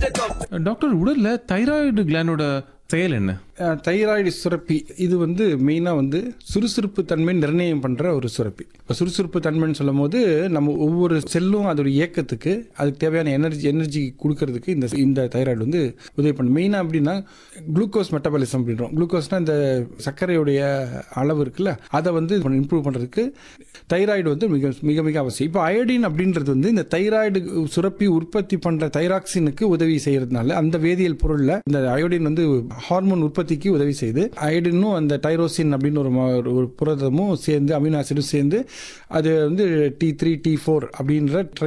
doctor உடல்ல thyroid கிளானோட செயல் என்ன தைராய்டு சுரப்பி இது வந்து மெயினாக வந்து சுறுசுறுப்பு தன்மை நிர்ணயம் பண்ணுற ஒரு சுரப்பி இப்போ சுறுசுறுப்பு தன்மைன்னு சொல்லும் போது நம்ம ஒவ்வொரு செல்லும் அதோட இயக்கத்துக்கு அதுக்கு தேவையான எனர்ஜி எனர்ஜி கொடுக்கறதுக்கு இந்த இந்த தைராய்டு வந்து உதவி பண்ணும் மெயினாக அப்படின்னா குளுக்கோஸ் மெட்டபாலிசம் அப்படின்றோம் குளுக்கோஸ்னால் இந்த சர்க்கரையுடைய அளவு இருக்குல்ல அதை வந்து இம்ப்ரூவ் பண்ணுறதுக்கு தைராய்டு வந்து மிக மிக மிக அவசியம் இப்போ அயோடின் அப்படின்றது வந்து இந்த தைராய்டு சுரப்பி உற்பத்தி பண்ணுற தைராக்சினுக்கு உதவி செய்யறதுனால அந்த வேதியியல் பொருளில் இந்த அயோடின் வந்து ஹார்மோன் உற்பத்திக்கு உதவி செய்யுது அயோடினும் அந்த டைரோசின் அப்படின்னு ஒரு ம- ஒரு புரதமும் சேர்ந்து அமினோ ஆசிடும் சேர்ந்து அது வந்து டி த்ரீ டி ஃபோர் அப்படின்ற